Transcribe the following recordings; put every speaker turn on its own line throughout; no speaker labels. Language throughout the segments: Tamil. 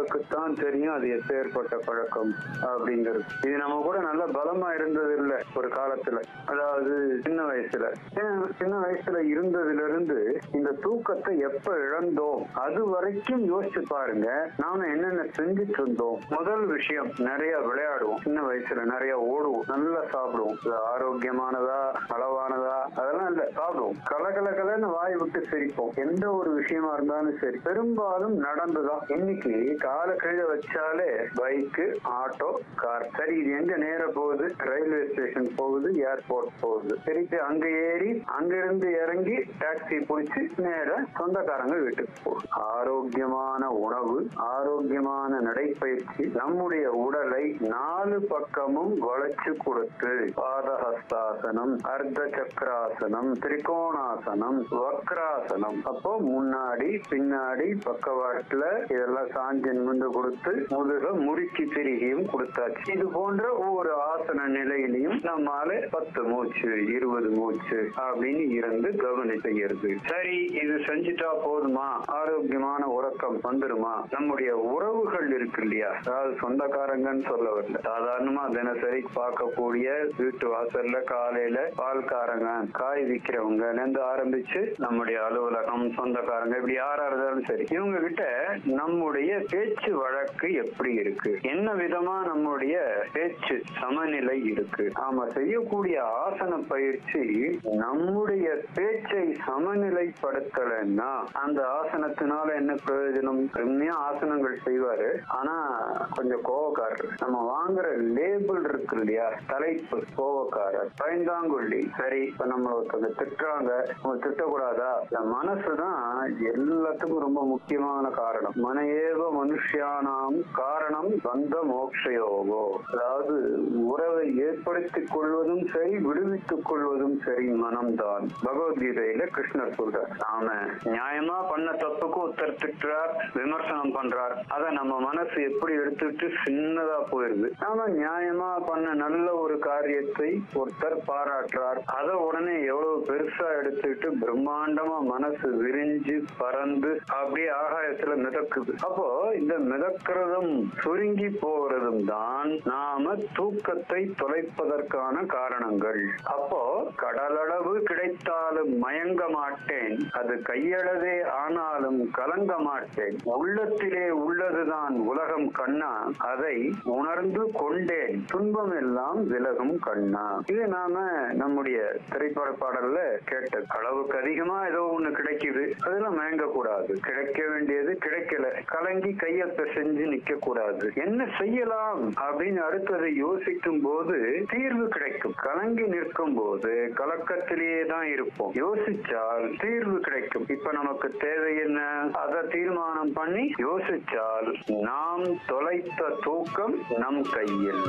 அவங்களுக்குத்தான் தெரியும் அது எப்பேற்பட்ட பழக்கம் அப்படிங்கிறது இது நம்ம கூட நல்ல பலமா இருந்தது இல்ல ஒரு காலத்துல அதாவது சின்ன வயசுல ஏன்னா, சின்ன வயசுல இருந்ததுல இருந்து இந்த தூக்கத்தை எப்ப இழந்தோம் அது வரைக்கும் யோசிச்சு பாருங்க நாம என்னென்ன செஞ்சுட்டு இருந்தோம் முதல் விஷயம் நிறைய விளையாடுவோம் சின்ன வயசுல நிறைய ஓடுவோம் நல்லா சாப்பிடுவோம் இது ஆரோக்கியமானதா அளவானதா அதெல்லாம் இல்ல சாப்பிடுவோம் கலகலகலன்னு வாய் விட்டு சிரிப்போம் எந்த ஒரு விஷயமா இருந்தாலும் சரி பெரும்பாலும் நடந்துதான் இன்னைக்கு கால கீழே வச்சாலே பைக்கு ஆட்டோ கார் சரி இது எங்க நேர போகுது ரயில்வே ஸ்டேஷன் போகுது ஏர்போர்ட் போகுது திருப்பி அங்க ஏறி அங்கிருந்து இறங்கி டாக்ஸி பிடிச்சி நேர சொந்தக்காரங்க வீட்டுக்கு போகுது ஆரோக்கியமான உணவு ஆரோக்கியமான நடைப்பயிற்சி நம்முடைய உடலை நாலு பக்கமும் வளைச்சு கொடுத்து பாதஹஸ்தாசனம் அர்த்த சக்கராசனம் திரிகோணாசனம் வக்ராசனம் அப்போ முன்னாடி பின்னாடி பக்கவாட்டுல இதெல்லாம் சாஞ்சி நிமிந்து கொடுத்து முதுக முறுக்கி திருகியும் கொடுத்தாச்சு இது போன்ற ஒவ்வொரு ஆசன நிலையிலையும் நம்மால பத்து மூச்சு இருபது மூச்சு அப்படின்னு இருந்து கவனி செய்யறது சரி இது செஞ்சுட்டா போதுமா ஆரோக்கியமான உறக்கம் வந்துருமா நம்முடைய உறவுகள் இருக்கு இல்லையா அதாவது சொந்தக்காரங்கன்னு சொல்ல வரல சாதாரணமா தினசரி பார்க்கக்கூடிய வீட்டு வாசல்ல காலையில பால்காரங்க காய் விக்கிறவங்க இருந்து ஆரம்பிச்சு நம்முடைய அலுவலகம் சொந்தக்காரங்க இப்படி யாரா இருந்தாலும் சரி இவங்க கிட்ட நம்முடைய பேச்சு வழக்கு எப்படி இருக்கு என்ன விதமா நம்முடைய பேச்சு சமநிலை இருக்கு நாம செய்யக்கூடிய ஆசன பயிற்சி நம்முடைய பேச்சை சமநிலைப்படுத்தலைன்னா அந்த ஆசனத்தினால என்ன பிரயோஜனம் கம்மியா ஆசனங்கள் செய்வாரு ஆனா கொஞ்சம் கோவக்காரர் நம்ம வாங்குற லேபிள் இருக்கு இல்லையா தலைப்பு கோவக்காரர் பயந்தாங்குள்ளி சரி இப்ப நம்ம ஒருத்தவங்க திட்டுறாங்க நம்ம திட்டக்கூடாதா இந்த மனசுதான் எல்லாத்துக்கும் ரொம்ப முக்கியமான காரணம் மனையேவ மனுஷியானாம் காரணம் வந்த மோக்ஷயோகோ அதாவது உறவை ஏற்படுத்திக் கொள்வதும் சரி விடுவித்துக் கொள்வதும் சரி மனம்தான் பகவத்கீதையில கிருஷ்ணர் சொல்றார் நாம நியாயமா பண்ண தப்புக்கு ஒருத்தர் திட்டுறார் விமர்சனம் பண்றார் அத நம்ம மனசு எப்படி எடுத்துட்டு சின்னதா போயிருது நாம நியாயமா பண்ண நல்ல ஒரு காரியத்தை ஒருத்தர் பாராட்டுறார் அத உடனே எவ்வளவு பெருசா எடுத்துட்டு பிரம்மாண்டமா மனசு விரிஞ்சு பறந்து அப்படியே ஆகாயத்துல மிதக்குது அப்போ இந்த மிதக்கிறதும் சுருங்கி போறதும் தான் நாம தூக்கத்தை தொலைப்பதற்கான காரணங்கள் அப்போ கடலளவு கிடைத்தாலும் மயங்க மாட்டேன் அது கையளவே ஆனாலும் கலங்க மாட்டேன் உள்ளத்திலே உள்ளதுதான் உலகம் கண்ணா அதை உணர்ந்து கொண்டேன் துன்பம் எல்லாம் விலகும் கண்ணா இது நாம நம்முடைய திரைப்பட பாடல்ல கேட்டது அளவுக்கு அதிகமா ஏதோ ஒண்ணு கிடைக்குது அதெல்லாம் மயங்க கூடாது கிடைக்க வேண்டியது கிடைக்கல கலங்கி கையை செஞ்சு நிக்க கூடாது என்ன செய்யலாம் அப்படின்னு அடுத்ததை யோசிக்கும் போது தீர்வு கிடைக்கும் கலங்கி நிற்கும் போது கலக்கத்திலேயே தான் இருப்போம் யோசிச்சால் தீர்வு கிடைக்கும் இப்ப நமக்கு தேவை என்ன அதை தீர்மானம் பண்ணி யோசிச்சால் நாம் தொலைத்த தூக்கம் நம் கையில்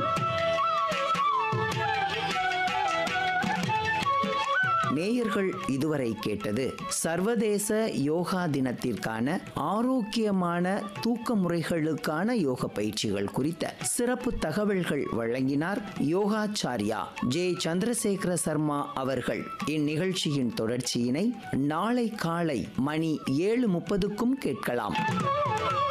நேயர்கள் இதுவரை கேட்டது சர்வதேச யோகா தினத்திற்கான ஆரோக்கியமான தூக்க முறைகளுக்கான யோக பயிற்சிகள் குறித்த சிறப்பு தகவல்கள் வழங்கினார் யோகாச்சாரியா ஜே சந்திரசேகர சர்மா அவர்கள் இந்நிகழ்ச்சியின் தொடர்ச்சியினை நாளை காலை மணி ஏழு முப்பதுக்கும் கேட்கலாம்